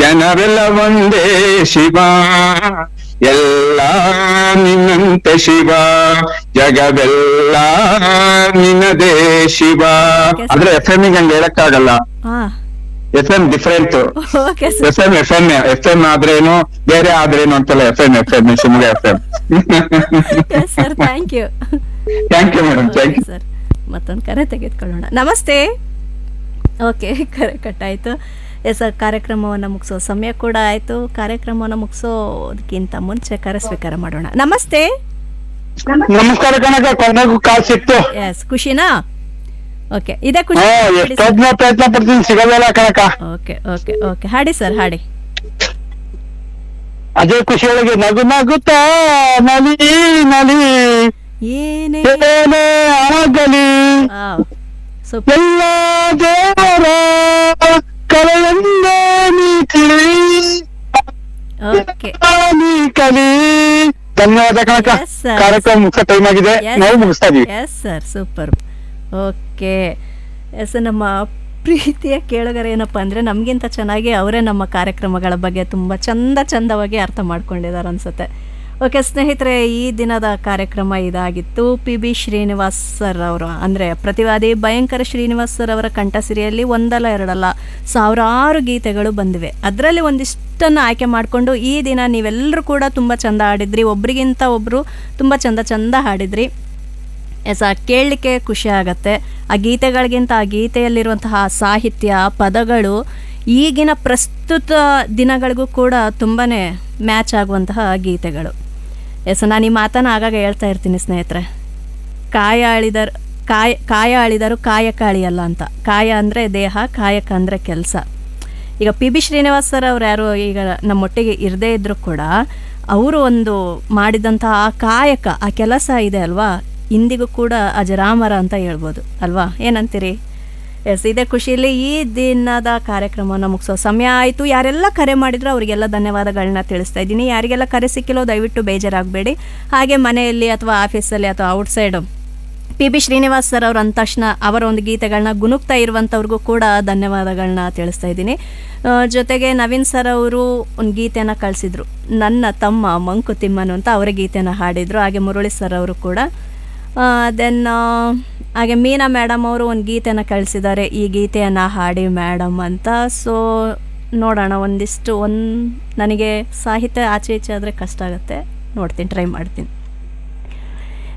ಜನವೆಲ್ಲ ಒಂದೇ ಶಿವ ಎಲ್ಲ ನಿನ್ನಂತೆ ಶಿವ ಜಗವೆಲ್ಲ ನಿನ್ನದೇ ಶಿವ ಆದ್ರೆ ಎಫ್ ಎಂ ಹಂಗೆ ಹೇಳಕ್ಕಾಗಲ್ಲ ಹಾ F M different okay sir F M F M F M ಆದ್ರೇನು ಬೇರೆ ಆದ್ರೇನು ಅಂತಲ್ಲ F M F M Shivamogga F M yes sir thank you thank you madam thank you sir ಮತ್ತೊಂದು ಕರೆ ತೆಗೆದುಕೊಳ್ಳೋಣ ನಮಸ್ತೆ ಓಕೆ ಕರೆ ಕಟ್ಟಾಯಿತು ಎಸ್ ಸರ್ ಕಾರ್ಯಕ್ರಮವನ್ನು ಮುಗಿಸೋ ಸಮಯ ಕೂಡ ಆಯಿತು ಕಾರ್ಯಕ್ರಮವನ್ನು ಮುಗಿಸೋದಕ್ಕಿಂತ ಮುಂಚೆ ಕರೆ ಸ್ವೀಕಾರ ಮಾಡೋಣ ನಮಸ್ತೆ ನಮಸ್ಕಾರ ಕನಕ ಕೊನೆಗೂ ಕಾಲ್ ಸಿಕ್ತು ಎಸ್ ಖುಷಿನಾ ಓಕೆ ಇದೇ ಖುಷಿ ಹಾ ಹಾಡಿ ಸರ್. ಎಷ್ಟೊತ್ನ ಪ್ರಯತ್ನ ಪಡ್ತೀನಿ ಸಿಗೋದಿಲ್ಲ ಕನಕ ಓಕೆ ಓಕೆ ಓಕೆ ಹಾಡಿ ಸರ್ ಹಾಡಿ ಅದೇ ಖುಷಿಯೊಳಗೆ ನಗು ನಗುತ್ತಾ ನಲಿ ನಲಿ ಏನೇ ಏನೇ ಆಗಲಿ ಸೂಪರ್ ಎಲ್ಲ ದೇವರ ಕಲೆಯಂದೇ ನೀ ತಿಳಿ ಓಕೆ ನೀ ಕಲಿ ಧನ್ಯವಾದ ಕನಕ Yes, sir. ಕಾರ್ಯಕ್ರಮ ಮುಗಿಸೋ ಟೈಮ್ ಆಗಿದೆ ನಾವು ಮುಗಿಸ್ತಾ ಇದೀವಿ yes sir super okay yes ನಮ್ಮ ಪ್ರೀತಿಯ ಕೇಳುಗರ ಏನಪ್ಪ ಅಂದರೆ ನಮಗಿಂತ ಚೆನ್ನಾಗಿ ಅವರೇ ನಮ್ಮ ಕಾರ್ಯಕ್ರಮಗಳ ಬಗ್ಗೆ ತುಂಬ ಚಂದ ಚಂದವಾಗಿ ಅರ್ಥ ಮಾಡ್ಕೊಂಡಿದ್ದಾರೆ ಅನ್ಸುತ್ತೆ ಓಕೆ ಸ್ನೇಹಿತರೆ ಈ ದಿನದ ಕಾರ್ಯಕ್ರಮ ಇದಾಗಿತ್ತು ಪಿ ಬಿ ಶ್ರೀನಿವಾಸ್ ಸರ್ ಅವರು ಅಂದರೆ ಪ್ರತಿವಾದಿ ಭಯಂಕರ ಶ್ರೀನಿವಾಸ್ ಸರ್ ಅವರ ಕಂಠಸಿರಿಯಲ್ಲಿ ಒಂದಲ್ಲ ಎರಡಲ್ಲ ಸಾವಿರಾರು ಗೀತೆಗಳು ಬಂದಿವೆ ಅದರಲ್ಲಿ ಒಂದಿಷ್ಟನ್ನು ಆಯ್ಕೆ ಮಾಡಿಕೊಂಡು ಈ ದಿನ ನೀವೆಲ್ಲರೂ ಕೂಡ ತುಂಬ ಚಂದ ಹಾಡಿದ್ರಿ ಒಬ್ರಿಗಿಂತ ಒಬ್ಬರು ತುಂಬ ಚಂದ ಚಂದ ಹಾಡಿದ್ರಿ ಎಸ ಕೇಳಲಿಕ್ಕೆ ಖುಷಿ ಆಗತ್ತೆ ಆ ಗೀತೆಗಳಿಗಿಂತ ಆ ಗೀತೆಯಲ್ಲಿರುವಂತಹ ಸಾಹಿತ್ಯ ಪದಗಳು ಈಗಿನ ಪ್ರಸ್ತುತ ದಿನಗಳಿಗೂ ಕೂಡ ತುಂಬಾ ಮ್ಯಾಚ್ ಆಗುವಂತಹ ಗೀತೆಗಳು ಎಸ್ ನಾನು ಈ ಮಾತನ್ನು ಆಗಾಗ ಹೇಳ್ತಾ ಇರ್ತೀನಿ ಸ್ನೇಹಿತರೆ ಕಾಯ ಅಳಿದರು ಕಾಯ ಕಾಯ ಅಳಿದರು ಕಾಯಕ ಅಳಿಯಲ್ಲ ಅಂತ ಕಾಯ ಅಂದರೆ ದೇಹ ಕಾಯಕ ಅಂದರೆ ಕೆಲಸ ಈಗ ಪಿ ಬಿ ಶ್ರೀನಿವಾಸ್ ಸರ್ ಅವ್ರು ಯಾರು ಈಗ ನಮ್ಮೊಟ್ಟಿಗೆ ಇರದೇ ಇದ್ದರೂ ಕೂಡ ಅವರು ಒಂದು ಮಾಡಿದಂತಹ ಆ ಕಾಯಕ ಆ ಕೆಲಸ ಇದೆ ಅಲ್ವಾ ಇಂದಿಗೂ ಕೂಡ ಅಜರಾಮರ ಅಂತ ಹೇಳ್ಬೋದು ಅಲ್ವಾ ಏನಂತೀರಿ ಎಸ್ ಇದೇ ಖುಷಿಯಲ್ಲಿ ಈ ದಿನದ ಕಾರ್ಯಕ್ರಮವನ್ನು ಮುಗಿಸೋ ಸಮಯ ಆಯಿತು ಯಾರೆಲ್ಲ ಕರೆ ಮಾಡಿದ್ರು ಅವರಿಗೆಲ್ಲ ಧನ್ಯವಾದಗಳನ್ನ ತಿಳಿಸ್ತಾ ಇದ್ದೀನಿ ಯಾರಿಗೆಲ್ಲ ಕರೆ ಸಿಕ್ಕಿಲ್ಲೋ ದಯವಿಟ್ಟು ಬೇಜಾರಾಗಬೇಡಿ ಹಾಗೆ ಮನೆಯಲ್ಲಿ ಅಥವಾ ಆಫೀಸಲ್ಲಿ ಅಥವಾ outside P B Srinivas sir ಅವ್ರ ಅಂದ ತಕ್ಷಣ ಅವರ ಒಂದು ಗೀತೆಗಳನ್ನ ಗುನುಕ್ತಾ ಇರುವಂಥವ್ರಿಗೂ ಕೂಡ ಧನ್ಯವಾದಗಳನ್ನ ತಿಳಿಸ್ತಾ ಇದ್ದೀನಿ ಆ, ಜೊತೆಗೆ ನವೀನ್ ಸರ್ ಅವರು ಒಂದು ಗೀತೆನ ಕಳಿಸಿದ್ರು ನನ್ನ ತಮ್ಮ ಮಂಕುತಿಮ್ಮನು ಅಂತ ಅವರ ಗೀತೆನ ಹಾಡಿದರು ಹಾಗೆ ಮುರಳಿ ಸರ್ ಅವರು ಕೂಡ ದೆನ್ ಹಾಗೆ ಮೀನಾ ಮೇಡಮ್ ಅವರು ಒಂದು ಗೀತೆನ ಕಳಿಸಿದ್ದಾರೆ ಈ ಗೀತೆಯನ್ನು ಹಾಡಿ ಮೇಡಮ್ ಅಂತ ಸೊ ನೋಡೋಣ ಒಂದಿಷ್ಟು ಒಂದು ನನಗೆ ಸಾಹಿತ್ಯ ಆಚೆ ಈಚೆ ಆದರೆ ಕಷ್ಟ ಆಗುತ್ತೆ ನೋಡ್ತೀನಿ ಟ್ರೈ ಮಾಡ್ತೀನಿ